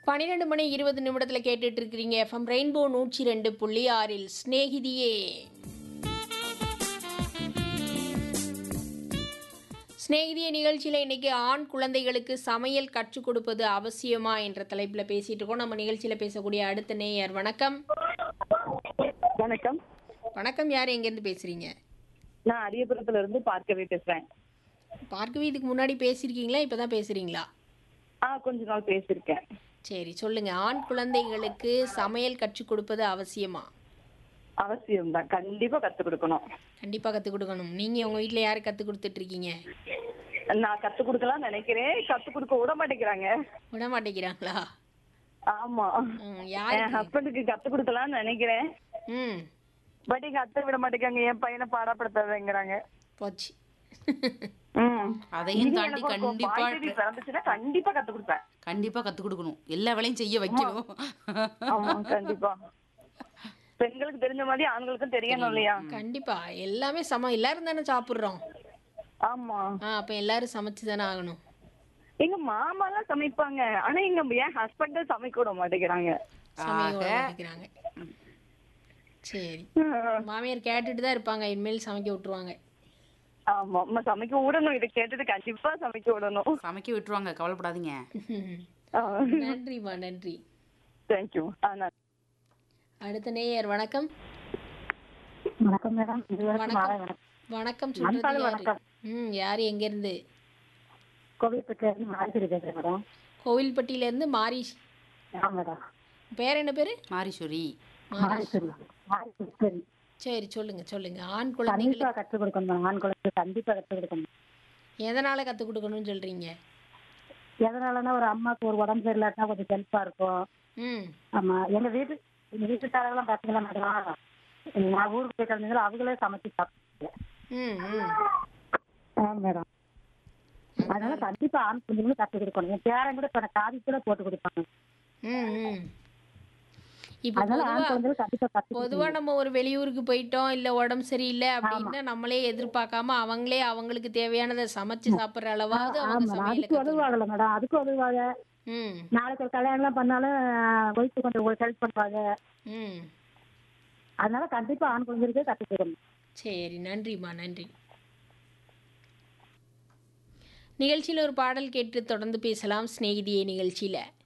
பன்னிரெண்டு மணி இருபது நிமிடத்தில் கேட்டுட்டு இருக்கிறீங்க எஃப்எம் ரெயின்போ நூற்றி ரெண்டு புள்ளி ஆறில் ஸ்நேகிதியே ஸ்நேகிதிய நிகழ்ச்சியில் இன்னைக்கு ஆண் குழந்தைகளுக்கு சமையல் கற்றுக் கொடுப்பது அவசியமா என்ற தலைப்பில் பேசிட்டு இருக்கோம் நம்ம நிகழ்ச்சியில் பேசக்கூடிய அடுத்த நேயர் வணக்கம் வணக்கம் வணக்கம் யார் எங்கேருந்து பேசுறீங்க நான் அரியபுரத்துல இருந்து பார்க்கவே பேசுறேன் பார்க்கவே இதுக்கு முன்னாடி பேசியிருக்கீங்களா இப்போ தான் பேசுகிறீங்களா ஆ கொஞ்ச நாள் பேசியிருக்கேன் சரி சொல்லுங்க ஆண் குழந்தைகளுக்கு சமையல் கற்றுக் கொடுப்பது அவசியமா அவசியம் தான் கண்டிப்பா கத்து கொடுக்கணும் கண்டிப்பாக கற்றுக் கொடுக்கணும் நீங்கள் உங்கள் வீட்டில் யார் கற்றுக் கொடுத்துட்டு இருக்கீங்க நான் கத்து கொடுக்கலாம் நினைக்கிறேன் கத்து கொடுக்க விட மாட்டேங்கிறாங்க விட மாட்டேங்கிறாங்களா ஆமா ம், யாரு என் ஹஸ்பண்டுக்கு கத்து கொடுக்கலாம்னு நினைக்கிறேன் ம் பட் எங்க அத்தை விட மாட்டேங்கிறாங்க என் பையனை பாடப்படுத்தாதேங்கிறாங்க போச்சு ம். அதையும் இனி தாண்டி எனக்கு ஒரு கண்டிப்பா boy baby பிறந்துச்சுன்னா கண்டிப்பா கத்து கொடுப்பேன் கண்டிப்பா கத்து கொடுக்கணும் எல்லா வேலையும் செய்ய வைக்கணும் ஆமா கண்டிப்பா பெண்களுக்கு தெரிஞ்ச மாதிரி ஆண்களுக்கும் தெரியணும் இல்லையா கண்டிப்பா எல்லாமே சம எல்லாரும் தானே சாப்பிட்றோம் ஆமா ஆ அப்போ எல்லாரும் சமைச்சு தானே ஆகணும் எங்க மாமா எல்லாம் சமைப்பாங்க ஆனா எங்க என் ஹஸ்பண்ட சமைக்க விட மாட்டேங்கிறாங்க சமைக்க விட மாட்டேங்கிறாங்க சரி மாமியார் கேட்டுட்டு தான் இருப்பாங்க இனிமேல் சமைக்க விட்டுருவாங்க ஆமா அம்மா சமைக்க விடணும் இதை கேட்டுட்டு கண்டிப்பா சமைக்க விடணும் சமைக்க விட்டுருவாங்க கவலைப்படாதீங்க நன்றிம்மா நன்றி தேங்க்யூ அடுத்த நேயர் வணக்கம் வணக்கம் மேடம் இருவருக்கும் மாலை வணக்கம் வணக்கம் வணக்கம் சொல்றது நண்பர்கள் யாரு வணக்கம். ம் யார் எங்கேருந்து கோவில்பட்டில இருந்து மாரிசிரி பேசுறேன் மேடம் கோவில்பட்டியிலேருந்து மாரி ஆ மேடம் பேர் என்ன பேர் மாரீஸ்வரி மாரிசிரி மாரிசிரி சரி சொல்லுங்க சொல்லுங்க ஆண் குழந்தைகள் கண்டிப்பா கற்றுக் கொடுக்கணும் மேடம். ஆண் குழந்தை கண்டிப்பா கற்றுக் கொடுக்கணும் எதனால கற்றுக் கொடுக்கணும்னு சொல்றீங்க எதனாலன்னா ஒரு அம்மாவுக்கு ஒரு உடம்பு சரியில்லாட்டா கொஞ்சம் ஹெல்ப்பா இருக்கும் ம் ஆமா எங்க வீட்டு எங்க வீட்டுக்காரங்களாம் பாத்தீங்களா மேடம் நான் ஊருக்கு போயிட்டு வந்தீங்களா அவங்களே சமைச்சு சாப்பிட்டு ம் ம் ஆ மேடம் அதனால கண்டிப்பா ஆண் குழந்தைகளும் கற்றுக் கொடுக்கணும் என் பேரன் கூட இப்ப காதி கூட போட்டு கொடுப்பாங்க ம் ம் இப்போ அதனால ஆண் பொதுவா குழந்தைகள் கண்டிப்பா கற்றுக் பொதுவா நம்ம ஒரு வெளியூருக்கு போயிட்டோம் இல்ல உடம்பு சரியில்லை அப்படின்னா நம்மளே எதிர்பார்க்காம அவங்களே அவங்களுக்கு தேவையானதை சமைச்சு சாப்பிடுற அளவாவது அவங்க ஆமா சமையல அதுக்கு உதவுவாங்கல்ல மேடம் அதுக்கு உதவுவாங்க ம் நாளைக்கு ஒரு கல்யாணம் பண்ணாலும் ஒய்ஃபு கொஞ்சம் உங்களுக்கு ஹெல்ப் பண்ணுவாங்க ம் அதனால கண்டிப்பா ஆண் குழந்தைகளுக்கே கற்றுக்கணும் சரி நன்றிம்மா நன்றி நிகழ்ச்சியில் ஒரு பாடல் கேட்டு தொடர்ந்து பேசலாம் சிநேகிதியே நிகழ்ச்சியில்